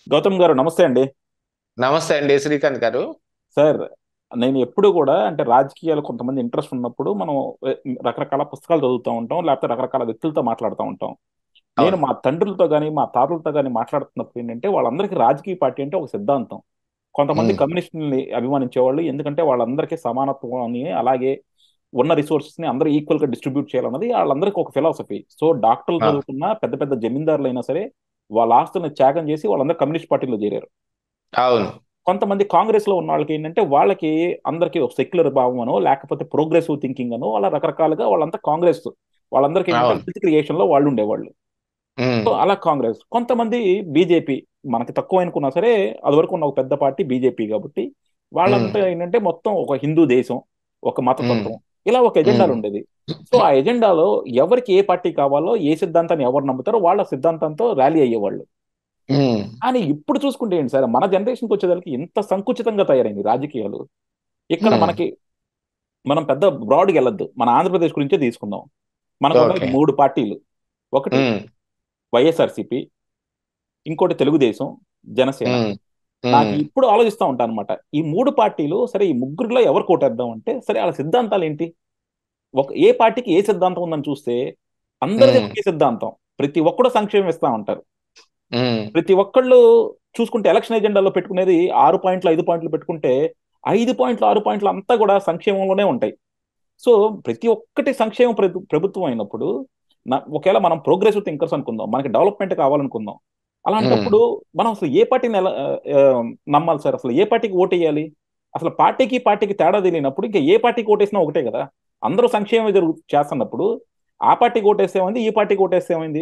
గౌతమ్ గారు నమస్తే అండి నమస్తే అండి శ్రీకాంత్ గారు సార్ నేను ఎప్పుడు కూడా అంటే రాజకీయాలు కొంతమంది ఇంట్రెస్ట్ ఉన్నప్పుడు మనం ఏ, రకరకాల పుస్తకాలు చదువుతూ ఉంటాం లేకపోతే రకరకాల వ్యక్తులతో మాట్లాడుతూ ఉంటాం నేను అవును మా తండ్రులతో కానీ మా తాతలతో కానీ మాట్లాడుతున్నప్పుడు ఏంటంటే వాళ్ళందరికీ రాజకీయ పార్టీ అంటే ఒక సిద్ధాంతం కొంతమంది ఉమ్, కమ్యూనిస్టుల్ని అభిమానించేవాళ్ళు ఎందుకంటే వాళ్ళందరికీ సమానత్వాన్ని అలాగే ఉన్న రిసోర్సెస్ ని అందరూ ఈక్వల్ గా డిస్ట్రిబ్యూట్ చేయాలన్నది వాళ్ళందరికీ ఒక ఫిలాసఫీ సో డాక్టర్లు ఆ, చదువుకున్న పెద్ద పెద్ద జమీందారులు అయినా సరే వాళ్ళ ఆస్తులను త్యాగం చేసి వాళ్ళందరూ కమ్యూనిస్ట్ పార్టీలో చేరారు అవును కొంతమంది కాంగ్రెస్ లో ఉన్న వాళ్ళకి ఏంటంటే వాళ్ళకి అందరికీ ఒక సెక్యులర్ భావం అనో లేకపోతే ప్రోగ్రెసివ్ థింకింగ్ అనో వాళ్ళ రకరకాలుగా వాళ్ళంతా కాంగ్రెస్ వాళ్ళందరికీ ఏంటంటే అవును వెల్త్ క్రియేషన్ లో వాళ్ళు ఉండేవాళ్ళు ఉమ్, సో అలా కాంగ్రెస్ కొంతమంది బీజేపీ మనకి తక్కువ అనుకున్నా సరే అది వరకు ఉన్న ఒక పెద్ద పార్టీ బీజేపీ కాబట్టి ఉమ్, వాళ్ళంతా ఏంటంటే మొత్తం ఒక హిందూ దేశం ఒక ఉమ్, మతతత్వం ఇలా ఒక ఎజెండాలు ఉమ్, ఉండేది సో ఆ ఎజెండాలో ఎవరికి ఏ పార్టీ కావాలో ఏ సిద్ధాంతాన్ని ఎవరు నమ్ముతారో వాళ్ళ సిద్ధాంతంతో ర్యాలీ అయ్యేవాళ్ళు ఉమ్, కానీ ఇప్పుడు చూసుకుంటే ఏంటి సార్ మన జనరేషన్కి వచ్చేదానికి ఎంత సంకుచితంగా తయారైంది రాజకీయాలు ఇక్కడ ఉమ్, మనకి మనం పెద్ద బ్రాడ్కి వెళ్ళొద్దు మన ఆంధ్రప్రదేశ్ గురించే తీసుకుందాం మనకు ఉన్నవి ఓకే మూడు పార్టీలు ఒకటి ఉమ్, వైఎస్ఆర్సిపి ఇంకోటి తెలుగుదేశం జనసేన ఉమ్, నాకు ఉమ్, ఇప్పుడు ఆలోచిస్తా ఉంటాను అనమాట ఈ మూడు పార్టీలు సరే ఈ ముగ్గురులో ఎవరు కోటేద్దాం అంటే సరే వాళ్ళ సిద్ధాంతాలు ఏంటి ఒక ఏ పార్టీకి ఏ సిద్ధాంతం ఉందని చూస్తే అందరిది ఉమ్, ఒకే సిద్ధాంతం ప్రతి ఒక్కడు సంక్షేమం ఇస్తా ఉంటారు ఉమ్, ప్రతి ఒక్కళ్ళు చూసుకుంటే ఎలక్షన్ ఎజెండాలో పెట్టుకునేది ఆరు పాయింట్లు ఐదు పాయింట్లు పెట్టుకుంటే ఐదు పాయింట్లు ఆరు పాయింట్లు అంతా కూడా సంక్షేమంలోనే ఉంటాయి సో ప్రతి ఒక్కటి సంక్షేమ ప్రభు- ప్రభుత్వం అయినప్పుడు నా ఒకవేళ మనం ప్రోగ్రెసివ్ థింకర్స్ అనుకుందాం మనకి డెవలప్మెంట్ కావాలనుకుందాం ఉమ్, అలాంటప్పుడు మనం అసలు ఏ పార్టీని ఎలా ఆ, ఆ, నమ్మాలి సార్ అసలు ఏ పార్టీకి ఓటు వేయాలి అసలు పార్టీకి పార్టీకి తేడా తెలియనప్పుడు ఇంకా ఏ పార్టీకి ఓటేసినా ఒకటే కదా అందరూ సంక్షేమం జరుగు చేస్తున్నప్పుడు ఆ పార్టీకి ఓటేస్తే ఏమైంది ఈ పార్టీకి ఓటేస్తే ఏమైంది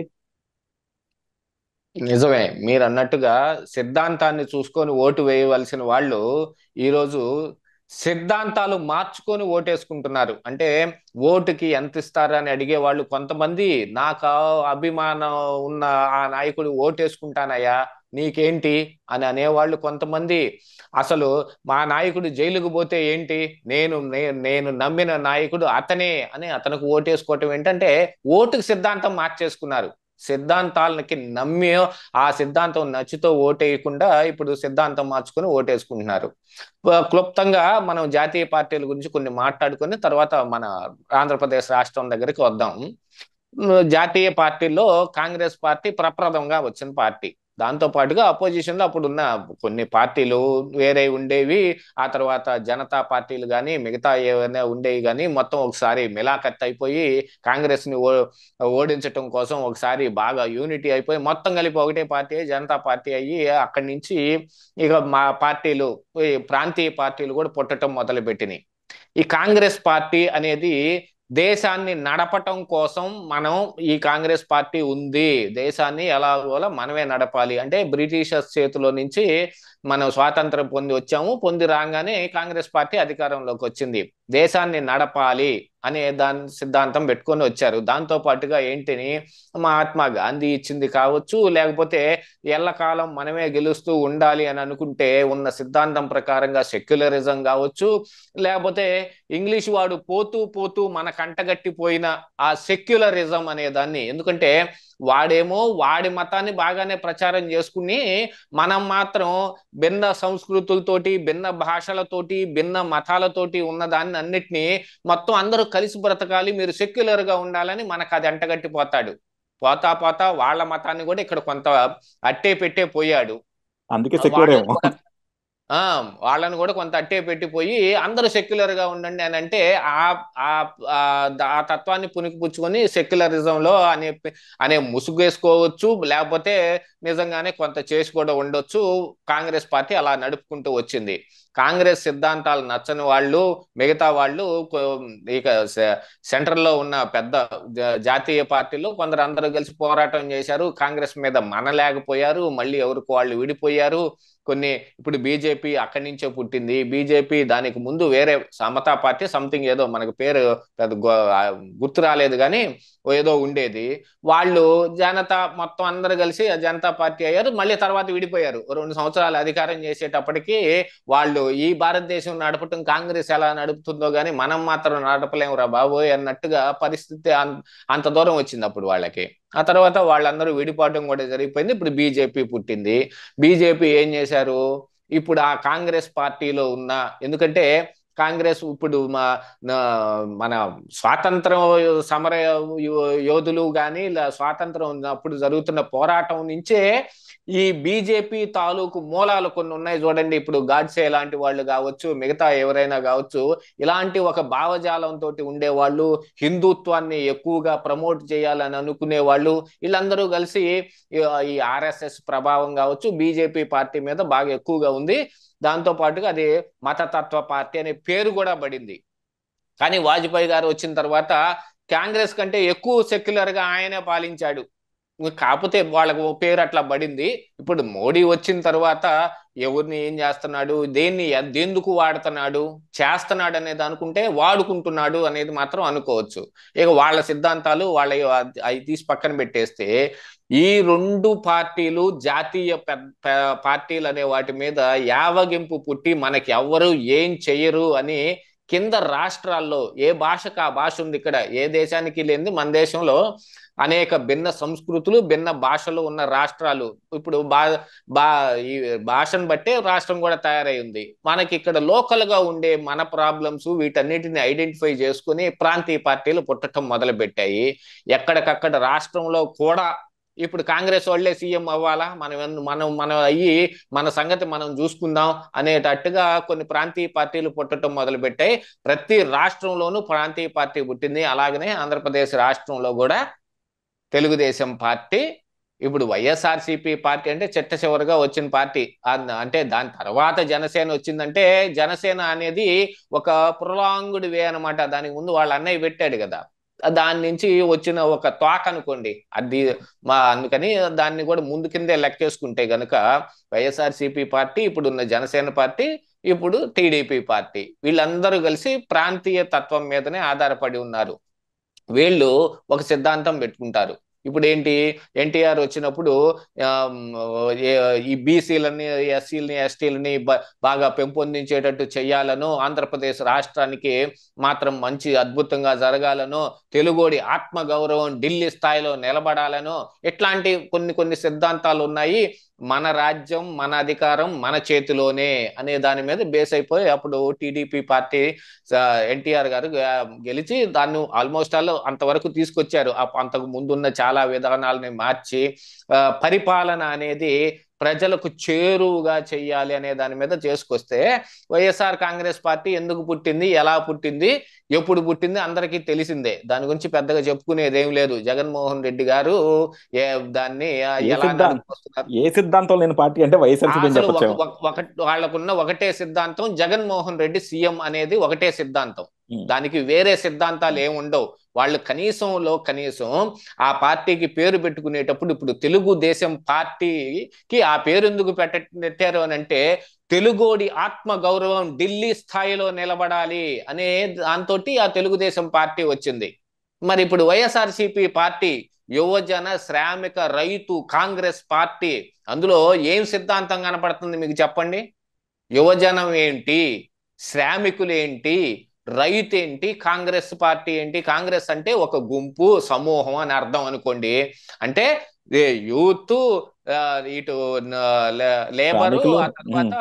నిజమే మీరు అన్నట్టుగా సిద్ధాంతాన్ని చూసుకొని ఓటు వేయవలసిన వాళ్ళు ఈరోజు సిద్ధాంతాలు మార్చుకొని ఓటేసుకుంటున్నారు అంటే ఓటుకి ఎంత ఇస్తారు అని అడిగే వాళ్ళు కొంతమంది నాకు అభిమానం ఉన్న ఆ నాయకుడు ఓటేసుకుంటానయ్యా నీకేంటి అని అనేవాళ్ళు కొంతమంది అసలు మా నాయకుడు జైలుకు పోతే ఏంటి నేను నే- నేను నమ్మిన నాయకుడు అతనే అని అతనికి ఓటేసుకోవటం ఏంటంటే ఓటుకు సిద్ధాంతం మార్చేసుకున్నారు సిద్ధాంతాలకి నమ్మి ఆ సిద్ధాంతం నచ్చుతో ఓటేయకుండా ఇప్పుడు సిద్ధాంతం మార్చుకొని ఓటేసుకుంటున్నారు ప- క్లుప్తంగా మనం జాతీయ పార్టీల గురించి కొన్ని మాట్లాడుకొని తర్వాత మన ఆంధ్రప్రదేశ్ రాష్ట్రం దగ్గరికి వద్దాం ఉమ్, జాతీయ పార్టీల్లో కాంగ్రెస్ పార్టీ ప్రప్రథంగా వచ్చిన పార్టీ దాంతో పాటుగా అపోజిషన్ లో అప్పుడు ఉన్న కొన్ని పార్టీలు వేరే ఉండేవి ఆ తర్వాత జనతా పార్టీలు కానీ మిగతా ఏమైనా ఉండేవి కానీ మొత్తం ఒకసారి మిలాఖత్ అయిపోయి కాంగ్రెస్ ని ఓ ఓడించటం కోసం ఒకసారి బాగా యూనిటీ అయిపోయి మొత్తం కలిపి ఒకటే పార్టీ అయ్యి జనతా పార్టీ అయ్యి అక్కడి నుంచి ఇక మా పార్టీలు ఈ ప్రాంతీయ పార్టీలు కూడా పుట్టడం మొదలుపెట్టినాయి ఈ కాంగ్రెస్ పార్టీ అనేది దేశాన్ని నడపటం కోసం మనం ఈ కాంగ్రెస్ పార్టీ ఉంది దేశాన్ని ఎలాగోలా మనమే నడపాలి అంటే బ్రిటిషర్స్ చేతిలో నుంచి మనం స్వాతంత్రం పొంది వచ్చాము పొంది రాగానే కాంగ్రెస్ పార్టీ అధికారంలోకి వచ్చింది దేశాన్ని నడపాలి అనే దాని సిద్ధాంతం పెట్టుకొని వచ్చారు దాంతో పాటుగా ఏంటిని మహాత్మా గాంధీ ఇచ్చింది కావచ్చు లేకపోతే ఎల్లకాలం మనమే గెలుస్తూ ఉండాలి అని అనుకుంటే ఉన్న సిద్ధాంతం ప్రకారంగా సెక్యులరిజం కావచ్చు లేకపోతే ఇంగ్లీష్ వాడు పోతూ పోతూ మన కంటగట్టిపోయిన ఆ సెక్యులరిజం అనే దాన్ని ఎందుకంటే వాడేమో వాడి మతాన్ని బాగానే ప్రచారం చేసుకుని మనం మాత్రం భిన్న సంస్కృతులతోటి భిన్న భాషలతోటి భిన్న మతాలతోటి ఉన్న దాన్ని అన్నిటినీ మొత్తం అందరూ కలిసి బ్రతకాలి మీరు సెక్యులర్ గా ఉండాలని మనకు అది అంటగట్టిపోతాడు పోతా పోతా వాళ్ళ మతాన్ని కూడా ఇక్కడ కొంత అట్టే పెట్టే పోయాడు అందుకే సెక్యూర్ వాళ్ళని ఏమో కూడా ఆ వాళ్ళని కూడా కొంత అట్టే పెట్టిపోయి అందరూ సెక్యులర్ గా ఉండండి అని అంటే ఆ ఆ ఆ ద- ఆ తత్వాన్ని పుణికిపుచ్చుకొని సెక్యులరిజం లో అనే అనే ముసుగేసుకోవచ్చు లేకపోతే నిజంగానే కొంత చేసి కూడా ఉండొచ్చు కాంగ్రెస్ పార్టీ అలా నడుపుకుంటూ వచ్చింది కాంగ్రెస్ సిద్ధాంతాలు నచ్చని వాళ్ళు మిగతా వాళ్ళు కొ- ఇక సెంట్రల్ లో ఉన్న పెద్ద జా- జాతీయ పార్టీలు కొందరు అందరూ కలిసి పోరాటం చేశారు కాంగ్రెస్ మీద మనలేకపోయారు మళ్ళీ ఎవరికి వాళ్ళు విడిపోయారు కొన్ని ఇప్పుడు బీజేపీ అక్కడి నుంచే పుట్టింది బీజేపీ దానికి ముందు వేరే సమతా పార్టీ సంథింగ్ ఏదో మనకు పేరు పెద్ద గు- ఆ గుర్తు రాలేదు కానీ ఏదో ఉండేది వాళ్ళు జనతా మొత్తం అందరు కలిసి ఆ జనతా పార్టీ అయ్యారు మళ్ళీ తర్వాత విడిపోయారు రెండు సంవత్సరాలు అధికారం చేసేటప్పటికి వాళ్ళు ఈ భారతదేశం నడపటం కాంగ్రెస్ ఎలా నడుపుతుందో గానీ మనం మాత్రం నడపలేమురా బాబోయ్ అన్నట్టుగా పరిస్థితి అం- అంత దూరం వచ్చింది అప్పుడు వాళ్ళకి ఆ తర్వాత వాళ్ళందరూ విడిపోవడం కూడా జరిగిపోయింది ఇప్పుడు బీజేపీ పుట్టింది బీజేపీ ఏం చేశారు ఇప్పుడు ఆ కాంగ్రెస్ పార్టీలో ఉన్న ఎందుకంటే కాంగ్రెస్ ఇప్పుడు మా నా- మన స్వాతంత్రం సమర యో- యోధులు కానీ ఇలా స్వాతంత్రం ఉన్నప్పుడు జరుగుతున్న పోరాటం నుంచే ఈ బీజేపీ తాలూకు మూలాలు కొన్ని ఉన్నాయి చూడండి ఇప్పుడు గాడ్సే లాంటి వాళ్ళు కావచ్చు మిగతా ఎవరైనా కావచ్చు ఇలాంటి ఒక భావజాలంతో ఉండేవాళ్ళు హిందుత్వాన్ని ఎక్కువగా ప్రమోట్ చేయాలని అనుకునే వాళ్ళు వీళ్ళందరూ కలిసి ఈ- ఈ ఆర్ఎస్ఎస్ ప్రభావం కావచ్చు బీజేపీ పార్టీ మీద బాగా ఎక్కువగా ఉంది దాంతో పాటుగా అది మతతత్వ పార్టీ అనే పేరు కూడా పడింది కానీ వాజ్పేయి గారు వచ్చిన తర్వాత కాంగ్రెస్ కంటే ఎక్కువ సెక్యులర్ గా ఆయనే పాలించాడు కాకపోతే వాళ్ళకు ఓ పేరు అట్లా పడింది ఇప్పుడు మోడీ వచ్చిన తర్వాత ఎవరిని ఏం చేస్తున్నాడు దేన్ని ఎందుకు వాడుతున్నాడు చేస్తున్నాడు అనేది అనుకుంటే వాడుకుంటున్నాడు అనేది మాత్రం అనుకోవచ్చు ఇక వాళ్ళ సిద్ధాంతాలు వాళ్ళ అవి తీసి పక్కన పెట్టేస్తే ఈ రెండు పార్టీలు జాతీయ పెద్ద ప- పార్టీలు అనే వాటి మీద యావగింపు పుట్టి మనకి ఎవ్వరు ఏం చెయ్యరు అని కింద రాష్ట్రాల్లో ఏ భాషకు ఆ భాష ఉంది ఇక్కడ ఏ దేశానికి లేనిది మన దేశంలో అనేక భిన్న సంస్కృతులు భిన్న భాషలు ఉన్న రాష్ట్రాలు ఇప్పుడు బా బా ఈ భాషను బట్టే రాష్ట్రం కూడా తయారై ఉంది మనకి ఇక్కడ లోకల్ గా ఉండే మన ప్రాబ్లమ్స్ వీటన్నిటిని ఐడెంటిఫై చేసుకుని ప్రాంతీయ పార్టీలు పుట్టడం మొదలు పెట్టాయి ఎక్కడికక్కడ రాష్ట్రంలో కూడా ఇప్పుడు కాంగ్రెస్ వాళ్ళే సీఎం అవ్వాలా మనం ఎన్- మనం మనం అయ్యి మన సంగతి మనం చూసుకుందాం అనేటట్టుగా కొన్ని ప్రాంతీయ పార్టీలు పుట్టడం మొదలు పెట్టాయి ప్రతి రాష్ట్రంలోనూ ప్రాంతీయ పార్టీ పుట్టింది అలాగనే ఆంధ్రప్రదేశ్ రాష్ట్రంలో కూడా తెలుగుదేశం పార్టీ ఇప్పుడు వైఎస్ఆర్సీపీ పార్టీ అంటే చిట్ట చివరిగా వచ్చిన పార్టీ అన్- అంటే దాని తర్వాత జనసేన వచ్చిందంటే జనసేన అనేది ఒక ప్రొలాంగుడ్ వే అన్నమాట దానికి ముందు వాళ్ళ అన్నయ్య పెట్టాడు కదా దాని నుంచి వచ్చిన ఒక తోక అనుకోండి అది మా అందుకని దాన్ని కూడా ముందు కిందే లెక్కేసుకుంటే గనుక వైఎస్ఆర్సీపీ పార్టీ ఇప్పుడు ఉన్న జనసేన పార్టీ ఇప్పుడు టీడీపీ పార్టీ వీళ్ళందరూ కలిసి ప్రాంతీయ తత్వం మీదనే ఆధారపడి ఉన్నారు వీళ్ళు ఒక సిద్ధాంతం పెట్టుకుంటారు ఇప్పుడు ఏంటి ఎన్టీఆర్ వచ్చినప్పుడు ఆమ్, ఏ- ఈ బీసీలని ఎస్సీలని ఎస్టీలని బాగా పెంపొందించేటట్టు చేయాలను ఆంధ్రప్రదేశ్ రాష్ట్రానికి మాత్రం మంచి అద్భుతంగా జరగాలను తెలుగోడి ఆత్మ గౌరవం ఢిల్లీ స్థాయిలో నిలబడాలను ఇట్లాంటి కొన్ని కొన్ని సిద్ధాంతాలు ఉన్నాయి మన రాజ్యం మన అధికారం మన చేతిలోనే అనే దాని మీద బేస్ అయిపోయి అప్పుడు టీడీపీ పార్టీ ఎన్టీఆర్ గారు గె- గెలిచి దాన్ని ఆల్మోస్ట్ ఆల్ అంతవరకు తీసుకొచ్చారు అప్ప- అంతకు ముందున్న చాలా విధానాలని మార్చి ఆ, పరిపాలన అనేది ప్రజలకు చేరువుగా చెయ్యాలి అనే దాని మీద చేసుకొస్తే వైఎస్ఆర్ కాంగ్రెస్ పార్టీ ఎందుకు పుట్టింది ఎలా పుట్టింది ఎప్పుడు పుట్టింది అందరికీ తెలిసిందే దాని గురించి పెద్దగా చెప్పుకునేది ఏం లేదు జగన్మోహన్ రెడ్డి గారు ఏ దాన్ని ఆ, ఏ ఎలా సిద్ధా- నడుపుకొస్తున్నారు ఏ సిద్ధాంతం లేని పార్టీ అంటే వైఎస్ఆర్సీపీ అని అసలు ఒక- చెప్పొచ్చేమో ఒక- ఒక వాళ్ళకున్న ఒకటే సిద్ధాంతం జగన్మోహన్ రెడ్డి సీఎం అనేది ఒకటే సిద్ధాంతం ఉమ్. దానికి వేరే సిద్ధాంతాలు ఏమి ఉండవు వాళ్ళు కనీసంలో కనీసం ఆ పార్టీకి పేరు పెట్టుకునేటప్పుడు ఇప్పుడు తెలుగుదేశం పార్టీకి ఆ పేరు ఎందుకు పెట్ట పెట్టారు అని అంటే తెలుగోడి ఆత్మ గౌరవం ఢిల్లీ స్థాయిలో నిలబడాలి అనే దాంతో ఆ తెలుగుదేశం పార్టీ వచ్చింది మరి ఇప్పుడు వైఎస్ఆర్సీపీ పార్టీ యువజన శ్రామిక రైతు కాంగ్రెస్ పార్టీ అందులో ఏం సిద్ధాంతం కనపడుతుంది మీకు చెప్పండి యువజనం ఏంటి శ్రామికులు ఏంటి రైతు ఏంటి కాంగ్రెస్ పార్టీ ఏంటి కాంగ్రెస్ అంటే ఒక గుంపు సమూహం అని అర్థం అనుకోండి అంటే యూత్ ఇటు లేబరు శ్రామికులు, ఆ తర్వాత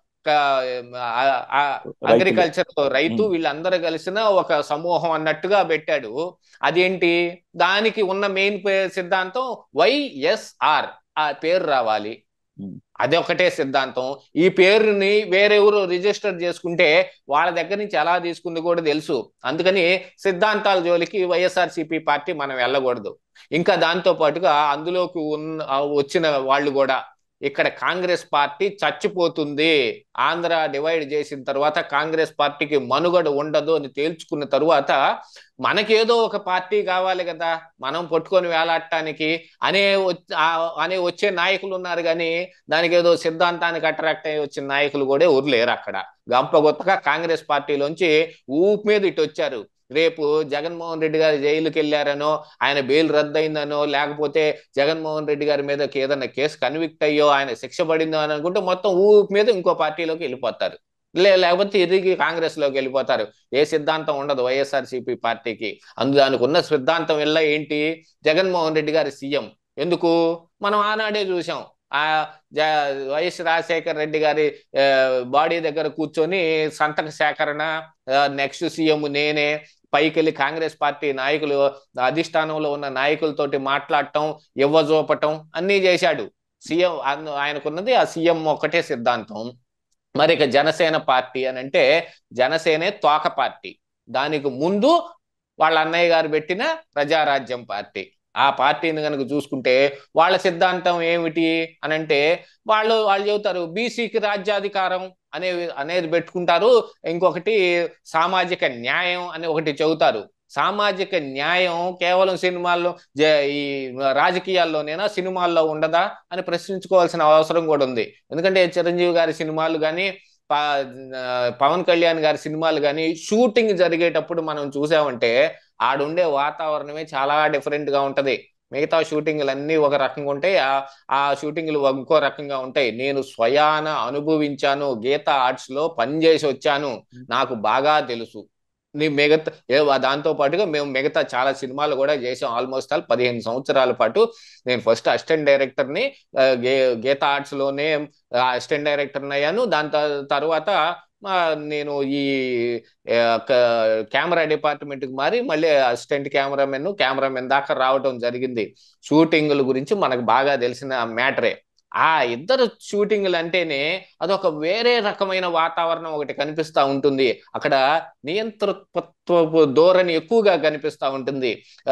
అగ్రికల్చర్ రైతు ఉమ్. వీళ్ళందరూ కలిసిన ఒక సమూహం అన్నట్టుగా పెట్టాడు అదేంటి దానికి ఉన్న మెయిన్ సిద్ధాంతం వైఎస్ఆర్ ఆ పేరు రావాలి ఉమ్. అది ఒకటే సిద్ధాంతం ఈ పేరుని వేరెవరు రిజిస్టర్ చేసుకుంటే వాళ్ళ దగ్గర నుంచి ఎలా తీసుకుంది కూడా తెలుసు అందుకని సిద్ధాంతాల జోలికి వైఎస్ఆర్సీపీ పార్టీ మనం వెళ్ళకూడదు ఇంకా దాంతో పాటుగా అందులోకి ఉన్న ఆ వచ్చిన వాళ్ళు కూడా ఇక్కడ కాంగ్రెస్ పార్టీ చచ్చిపోతుంది ఆంధ్ర డివైడ్ చేసిన తర్వాత కాంగ్రెస్ పార్టీకి మనుగడ ఉండదు అని తేల్చుకున్న తరువాత మనకేదో ఒక పార్టీ కావాలి కదా మనం పట్టుకొని వేలాడటానికి అనే వచ్- ఆ- అనే వచ్చే నాయకులు ఉన్నారు కానీ దానికి ఏదో సిద్ధాంతానికి అట్రాక్ట్ అయ్యి వచ్చిన నాయకులు కూడా ఊర్లేరు అక్కడ గంపగొత్తగా కాంగ్రెస్ పార్టీలోంచి ఊపు మీద ఇటు వచ్చారు రేపు జగన్మోహన్ రెడ్డి గారు జైలుకి వెళ్ళారనో ఆయన బెయిల్ రద్దయిందనో లేకపోతే జగన్మోహన్ రెడ్డి గారి మీద ఏదైనా కేసు కన్విక్ట్ అయ్యో ఆయన శిక్ష పడిందో అని అనుకుంటే మొత్తం ఊపి మీద ఇంకో పార్టీలోకి వెళ్ళిపోతారు లే లేకపోతే తిరిగి కాంగ్రెస్ లోకి వెళ్ళిపోతారు ఏ సిద్ధాంతం ఉండదు వైఎస్ఆర్సీపీ పార్టీకి అందు దానికి ఉన్న సిద్ధాంతం వల్ల ఏంటి జగన్మోహన్ రెడ్డి గారి సీఎం ఎందుకు మనం ఆనాడే చూసాం ఆ వైఎస్ రాజశేఖర్ రెడ్డి గారి బాడీ దగ్గర కూర్చొని సంతక సేకరణ నెక్స్ట్ సీఎం నేనే పైకి వెళ్ళి కాంగ్రెస్ పార్టీ నాయకులు అధిష్టానంలో ఉన్న నాయకులతోటి మాట్లాడటం ఇవ్వజూపటం అన్నీ చేశాడు సీఎం ఆయనకున్నది ఆ సీఎం ఒకటే సిద్ధాంతం మరి ఇక జనసేన పార్టీ అని అంటే జనసేనే తోక పార్టీ దానికి ముందు వాళ్ళ అన్నయ్య గారు పెట్టిన ప్రజారాజ్యం పార్టీ ఆ పార్టీని కనుక చూసుకుంటే వాళ్ళ సిద్ధాంతం ఏమిటి అని అంటే వాళ్ళు వాళ్ళు చెబుతారు బీసీకి రాజ్యాధికారం అనే అనేది పెట్టుకుంటారు ఇంకొకటి సామాజిక న్యాయం అని ఒకటి చెబుతారు సామాజిక న్యాయం కేవలం సినిమాల్లో ఈ రాజకీయాల్లోనేనా సినిమాల్లో ఉండదా అని ప్రశ్నించుకోవాల్సిన అవసరం కూడా ఉంది ఎందుకంటే చిరంజీవి గారి సినిమాలు కానీ పవన్ కళ్యాణ్ గారి సినిమాలు కానీ షూటింగ్ జరిగేటప్పుడు మనం చూసామంటే ఆడుండే వాతావరణమే చాలా డిఫరెంట్ గా ఉంటది మిగతా షూటింగ్లు అన్నీ ఒక రకంగా ఉంటాయి ఆ షూటింగ్లు ఇంకో రకంగా ఉంటాయి నేను స్వయాన అనుభవించాను గీత ఆర్ట్స్ లో పనిచేసి వచ్చాను నాకు బాగా తెలుసు నీ మిగతా దాంతో పాటుగా మేము మిగతా చాలా సినిమాలు కూడా చేసాం ఆల్మోస్ట్ ఆల్ పదిహేను సంవత్సరాల పాటు నేను ఫస్ట్ అసిస్టెంట్ డైరెక్టర్ ని గీత ఆర్ట్స్ లోనే అసిస్టెంట్ డైరెక్టర్ అయ్యాను దాని తర్వాత నేను ఈ కెమెరా డిపార్ట్మెంట్ కి మారి మళ్ళీ అసిస్టెంట్ కెమెరామెన్ కెమెరామెన్ దాకా రావడం జరిగింది షూటింగ్ల గురించి మనకు బాగా తెలిసిన మ్యాటరే ఆ ఇద్దరు షూటింగ్లు అంటేనే అదొక వేరే రకమైన వాతావరణం ఒకటి కనిపిస్తూ ఉంటుంది అక్కడ నియంతృత్వ ధోరణి ఎక్కువగా కనిపిస్తూ ఉంటుంది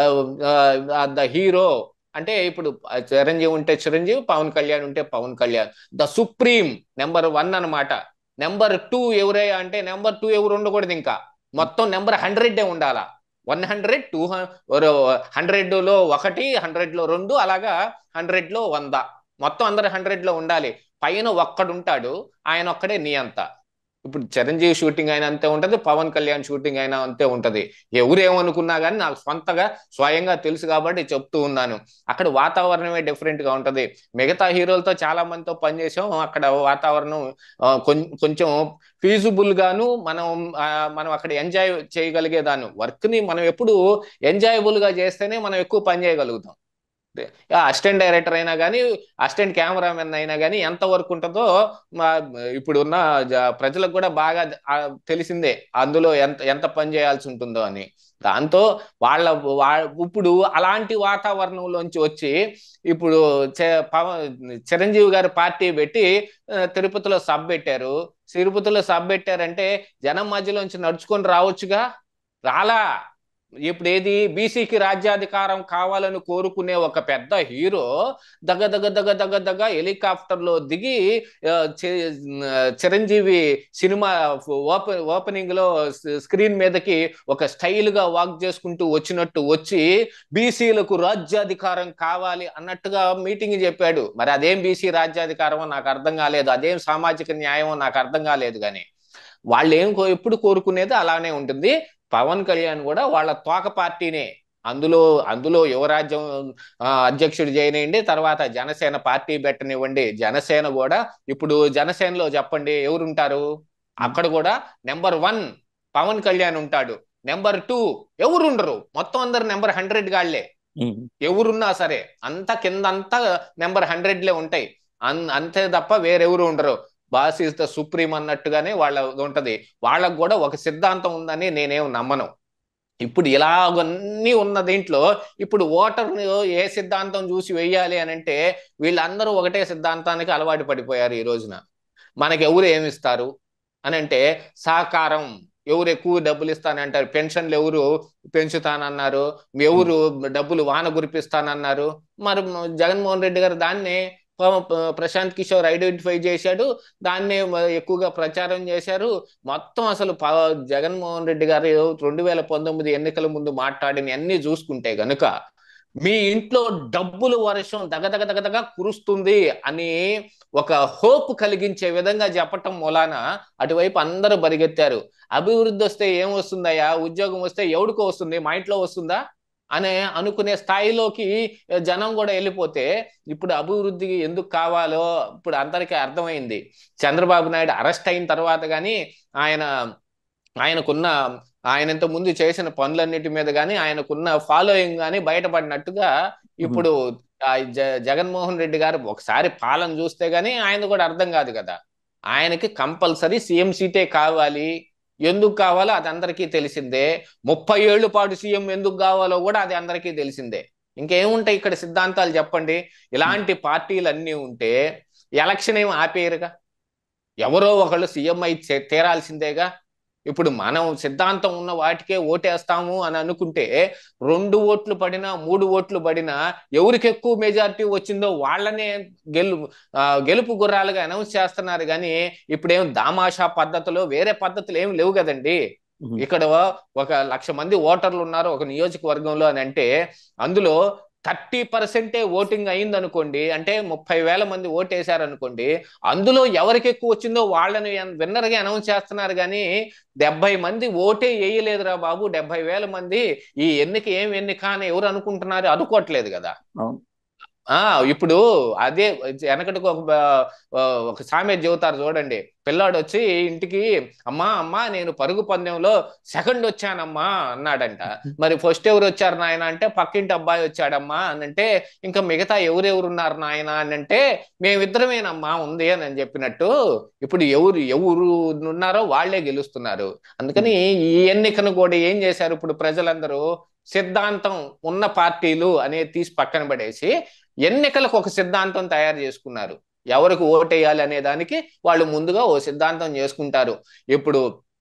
ద హీరో అంటే ఇప్పుడు చిరంజీవి ఉంటే చిరంజీవి పవన్ కళ్యాణ్ ఉంటే Pawan Kalyan the supreme number one అనమాట నెంబర్ టూ ఎవరే అంటే నెంబర్ టూ ఎవరు ఉండకూడదు ఇంకా మొత్తం నెంబర్ హండ్రెడ్ ఉండాలా వన్ హండ్రెడ్ టూ హండ్రెడ్ లో ఒకటి హండ్రెడ్ లో రెండు అలాగా హండ్రెడ్ లో వంద మొత్తం అందరు హండ్రెడ్ లో ఉండాలి పైన ఒక్కడుంటాడు ఆయన ఒక్కడే నీ అంత ఇప్పుడు చిరంజీవి షూటింగ్ అయినా అంతే ఉంటది పవన్ కళ్యాణ్ షూటింగ్ అయినా అంతే ఉంటది ఎవరేమనుకున్నా కానీ నాకు సొంతగా స్వయంగా తెలుసు కాబట్టి చెప్తూ ఉన్నాను అక్కడ వాతావరణమే డిఫరెంట్ గా ఉంటది మిగతా హీరోలతో చాలా మందితో పనిచేసాం అక్కడ వాతావరణం కొంచెం ఫీజిబుల్ గాను మనం మనం అక్కడ ఎంజాయ్ చేయగలిగేదాన్ని వర్క్ ని మనం ఎప్పుడు ఎంజాయబుల్ గా చేస్తేనే మనం ఎక్కువ పని చేయగలుగుతాం అసిస్టెంట్ డైరెక్టర్ అయినా కానీ అసిస్టెంట్ కెమెరామెన్ అయినా కానీ ఎంత వర్క్ ఉంటుందో ఇప్పుడు ఉన్న ప్రజలకు కూడా బాగా తెలిసిందే అందులో ఎంత ఎంత పని చేయాల్సి ఉంటుందో అని దాంతో వాళ్ళ ఇప్పుడు అలాంటి వాతావరణంలోంచి వచ్చి ఇప్పుడు చిరంజీవి గారి పార్టీ పెట్టి తిరుపతిలో సబ్ పెట్టారు తిరుపతిలో సబ్ పెట్టారంటే జనం మధ్యలోంచి నడుచుకొని రావచ్చుగా రాలా ఇప్పుడు ఏది బీసీకి రాజ్యాధికారం కావాలని కోరుకునే ఒక పెద్ద హీరో దగ్గ దగ్గ దగ్గ దగ్గ దగ్గ హెలికాప్టర్ లో దిగి చిరంజీవి సినిమా ఓపెన్ ఓపెనింగ్ లో స్క్రీన్ మీదకి ఒక స్టైల్ గా వాక్ చేసుకుంటూ వచ్చినట్టు వచ్చి బీసీలకు రాజ్యాధికారం కావాలి అన్నట్టుగా మీటింగ్ చెప్పాడు మరి అదేం బీసీ రాజ్యాధికారమో నాకు అర్థం కాలేదు అదేం సామాజిక న్యాయమో నాకు అర్థం కాలేదు కానీ వాళ్ళు ఏం ఎప్పుడు కోరుకునేది అలానే ఉంటుంది పవన్ కళ్యాణ్ కూడా వాళ్ళ తోక పార్టీనే అందులో అందులో యువరాజ్యం అధ్యక్షుడు చేయనివ్వండి తర్వాత జనసేన పార్టీ పెట్టనివ్వండి జనసేన కూడా ఇప్పుడు జనసేనలో చెప్పండి ఎవరుంటారు అక్కడ కూడా నెంబర్ వన్ పవన్ కళ్యాణ్ ఉంటాడు నెంబర్ టూ ఎవరుండరు మొత్తం అందరు నెంబర్ హండ్రెడ్ గాళ్లే ఎవరున్నా సరే అంత కింద అంతా నెంబర్ హండ్రెడ్లే ఉంటాయి అంతే తప్ప వేరెవరు ఉండరు బాస్ ఇస్ ద సుప్రీం అన్నట్టుగానే వాళ్ళ ఉంటది వాళ్ళకు కూడా ఒక సిద్ధాంతం ఉందని నేనేం నమ్మను ఇప్పుడు ఇలాగన్నీ ఉన్న దీంట్లో ఇప్పుడు ఓటర్ని ఏ సిద్ధాంతం చూసి వెయ్యాలి అని అంటే వీళ్ళందరూ ఒకటే సిద్ధాంతానికి అలవాటు పడిపోయారు ఈ రోజున మనకి ఎవరు ఏమిస్తారు అని అంటే సహకారం ఎవరు ఎక్కువ డబ్బులు ఇస్తానంటారు పెన్షన్లు ఎవరు పెంచుతానన్నారు ఎవరు డబ్బులు వాన కురిపిస్తానన్నారు మరి జగన్మోహన్ రెడ్డి గారు దాన్ని ప్రశాంత్ కిషోర్ ఐడెంటిఫై చేశాడు దాన్నే ఎక్కువగా ప్రచారం చేశారు మొత్తం అసలు జగన్మోహన్ రెడ్డి గారు రెండు వేల పంతొమ్మిది ఎన్నికల ముందు మాట్లాడిన అన్ని చూసుకుంటే గనుక మీ ఇంట్లో డబ్బులు వర్షం దగదగ దగదగ కురుస్తుంది అని ఒక హోప్ కలిగించే విధంగా చెప్పటం మూలాన అటువైపు అందరూ పరిగెత్తారు అభివృద్ధి వస్తే ఏం వస్తుందయ్యా ఉద్యోగం వస్తే ఎవడికో వస్తుంది మా ఇంట్లో వస్తుందా అనే అనుకునే స్థాయిలోకి జనం కూడా వెళ్ళిపోతే ఇప్పుడు అభివృద్ధి ఎందుకు కావాలో ఇప్పుడు అందరికీ అర్థమైంది చంద్రబాబు నాయుడు అరెస్ట్ అయిన తర్వాత కానీ ఆయన ఆయనకున్న ఆయన ఇంత ముందు చేసిన పనులన్నిటి మీద కానీ ఆయనకున్న ఫాలోయింగ్ కానీ బయటపడినట్టుగా ఇప్పుడు ఆ జ- జగన్మోహన్ రెడ్డి గారు ఒకసారి పాలన చూస్తే గానీ ఆయన కూడా అర్థం కాదు కదా ఆయనకి కంపల్సరీ సీఎం సీటే కావాలి ఎందుకు కావాలో అది అందరికీ తెలిసిందే ముప్పై ఏళ్ళు పాటు సీఎం ఎందుకు కావాలో కూడా అది అందరికీ తెలిసిందే ఇంకేముంటాయి ఇక్కడ సిద్ధాంతాలు చెప్పండి ఇలాంటి పార్టీలు అన్నీ ఉంటే ఎలక్షన్ ఏమి ఆపేయరుగా ఎవరో ఒకళ్ళు సీఎం అయి చే- తీరాల్సిందేగా ఇప్పుడు మనం సిద్ధాంతం ఉన్న వాటికే ఓటేస్తాము అని అనుకుంటే రెండు ఓట్లు పడినా మూడు ఓట్లు పడినా ఎవరికి ఎక్కువ మెజారిటీ వచ్చిందో వాళ్ళనే గెలు ఆ, గెలుపు గుర్రాలుగా అనౌన్స్ చేస్తున్నారు కానీ ఇప్పుడేం దామాషా పద్ధతిలో వేరే పద్ధతులు ఏం లేవు కదండి ఉమ్. ఇక్కడ ఒక లక్ష మంది ఓటర్లు ఉన్నారు ఒక నియోజకవర్గంలో అని అంటే అందులో థర్టీ పర్సెంటే ఓటింగ్ అయింది అనుకోండి అంటే ముప్పై వేల మంది ఓటేశారు అనుకోండి అందులో ఎవరికి ఎక్కువ వచ్చిందో వాళ్ళని విన్నర్ గా అనౌన్స్ చేస్తున్నారు కానీ డెబ్బై మంది ఓటే వేయలేదురా బాబు డెబ్బై వేల మంది ఈ ఎన్నిక ఏం ఎన్నిక అని ఎవరు అనుకుంటున్నారు అనుకోవట్లేదు కదా అవును ఆ ఇప్పుడు అదే వెనకటికి ఒక ఆ, ఒక సామెత చెబుతారు చూడండి పిల్లాడు వచ్చి ఇంటికి అమ్మా అమ్మా నేను పరుగు పందెంలో సెకండ్ వచ్చానమ్మా అన్నాడంట మరి ఫస్ట్ ఎవరు వచ్చారు నాయన అంటే పక్కింటి అబ్బాయి వచ్చాడమ్మా అని అంటే ఇంకా మిగతా ఎవరెవరు ఉన్నారు నాయన అని అంటే మేమిద్దరమేనమ్మా ఉంది అని అని చెప్పినట్టు ఇప్పుడు ఎవరు ఎవరు ఉన్నారో వాళ్ళే గెలుస్తున్నారు అందుకని ఈ ఎన్నికను కూడా ఏం చేశారు ఇప్పుడు ప్రజలందరూ సిద్ధాంతం ఉన్న పార్టీలు అనేది తీసి పక్కన పడేసి ఎన్నికలకు ఒక సిద్ధాంతం తయారు చేసుకున్నారు ఎవరికి ఓటేయాలి అనే దానికి వాళ్ళు ముందుగా ఓ సిద్ధాంతం చేసుకుంటారు ఇప్పుడు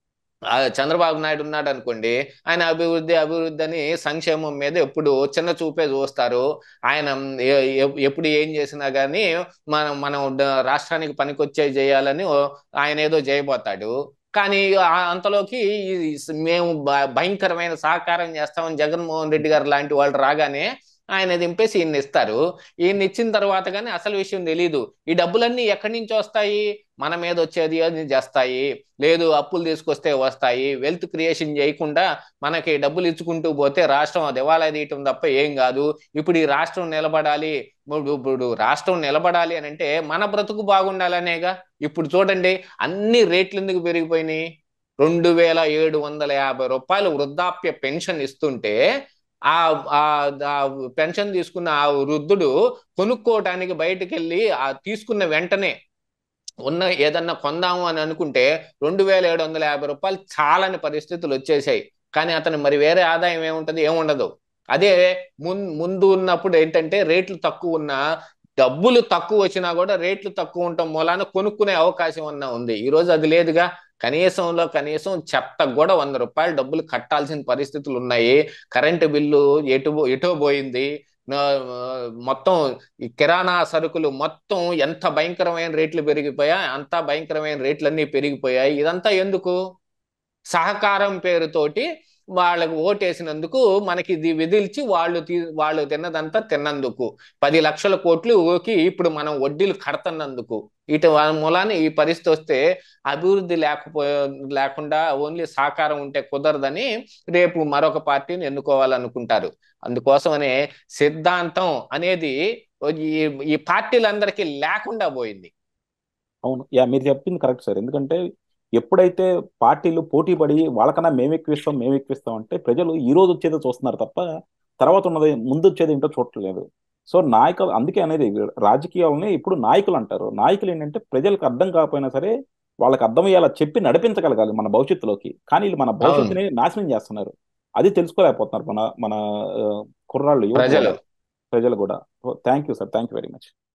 ఆ చంద్రబాబు నాయుడు ఉన్నాడు అనుకోండి ఆయన అభివృద్ధి అభివృద్ధి అని సంక్షేమం మీద ఎప్పుడు చిన్న చూపే చూస్తారు ఆయన ఎ- ఎ- ఎప్పుడు ఏం చేసినా గానీ మనం మనం డ- రాష్ట్రానికి పనికొచ్చే చేయాలని ఓ- ఆయన ఏదో చేయబోతాడు కానీ ఆ- అంతలోకి ఈ స- మేము భ- భయంకరమైన సహకారం చేస్తామని జగన్మోహన్ రెడ్డి గారు లాంటి వాళ్ళు రాగానే ఆయన దింపేసి ఈయన ఇస్తారు ఈయన ఇచ్చిన తర్వాత కానీ అసలు విషయం తెలియదు ఈ డబ్బులన్నీ ఎక్కడి నుంచి వస్తాయి మన మీద వచ్చేది అది చేస్తాయి లేదు అప్పులు తీసుకొస్తే వస్తాయి వెల్త్ క్రియేషన్ చేయకుండా మనకి డబ్బులు ఇచ్చుకుంటూ పోతే రాష్ట్రం దివాలా తీయటం తప్ప ఏం కాదు ఇప్పుడు ఈ రాష్ట్రం నిలబడాలి ఇప్పుడు ఇప్పుడు రాష్ట్రం నిలబడాలి అని అంటే మన బ్రతుకు బాగుండాలనేగా ఇప్పుడు చూడండి అన్ని రేట్లు ఎందుకు పెరిగిపోయినాయి రెండు వేల ఏడు వందల యాభై రూపాయలు వృద్ధాప్య పెన్షన్ ఇస్తుంటే ఆ ఆ ఆ పెన్షన్ తీసుకున్న ఆ వృద్ధుడు కొనుక్కోవటానికి బయటికి వెళ్ళి ఆ తీసుకున్న వెంటనే ఉన్న ఏదన్నా కొందాము అని అనుకుంటే రెండు వేల ఏడు వందల యాభై రూపాయలు చాలని పరిస్థితులు వచ్చేసాయి కానీ అతను మరి వేరే ఆదాయం ఏముంటది ఏముండదు అదే ముం ముందు ఉన్నప్పుడు ఏంటంటే రేట్లు తక్కువ ఉన్నా డబ్బులు తక్కువ వచ్చినా కూడా రేట్లు తక్కువ ఉండటం మూలాన కొనుక్కునే అవకాశం అన్నా ఉంది ఈ రోజు అది లేదుగా కనీసంలో కనీసం చెత్త కూడా వంద రూపాయలు డబ్బులు కట్టాల్సిన పరిస్థితులు ఉన్నాయి కరెంటు బిల్లు ఎటు ఎటో పోయింది నా- మొత్తం ఈ కిరాణా సరుకులు మొత్తం ఎంత భయంకరమైన రేట్లు పెరిగిపోయాయి అంత భయంకరమైన రేట్లన్నీ పెరిగిపోయాయి ఇదంతా ఎందుకు సహకారం పేరుతోటి వాళ్ళకు ఓటేసినందుకు మనకి ఇది విధిల్చి వాళ్ళు తీ వాళ్ళు తిన్నదంతా తిన్నందుకు పది లక్షల కోట్లుకి ఇప్పుడు మనం వడ్డీలు కడుతున్నందుకు ఇటు మూలాన ఈ పరిస్థితి వస్తే అభివృద్ధి లేకపో లేకుండా ఓన్లీ సహకారం ఉంటే కుదరదని రేపు మరొక పార్టీని ఎన్నుకోవాలనుకుంటారు అందుకోసమనే సిద్ధాంతం అనేది ఈ ఈ పార్టీలందరికీ లేకుండా పోయింది అవును యా మీరు చెప్పింది కరెక్ట్ సార్ ఎందుకంటే ఎప్పుడైతే పార్టీలు పోటీ పడి వాళ్ళకన్నా మేము ఎక్కువిస్తాం మేము ఎక్కువిస్తాం అంటే ప్రజలు ఈ రోజు వచ్చేదో చూస్తున్నారు తప్ప తర్వాత ఉన్నది ముందు వచ్చేది ఏంటో చూడట్లేదు సో నాయకులు అందుకే అనేది రాజకీయాలని ఇప్పుడు నాయకులు అంటారు నాయకులు ఏంటంటే ప్రజలకు అర్థం కాకపోయినా సరే వాళ్ళకి అర్థమయ్యేలా చెప్పి నడిపించగలగాలి మన భవిష్యత్తులోకి కానీ వీళ్ళు మన భవిష్యత్తుని నాశనం చేస్తున్నారు అది తెలుసుకోలేకపోతున్నారు మన మన ఆ, కుర్రాళ్ళు యువత ప్రజలు ప్రజలు కూడా thank you sir thank you very much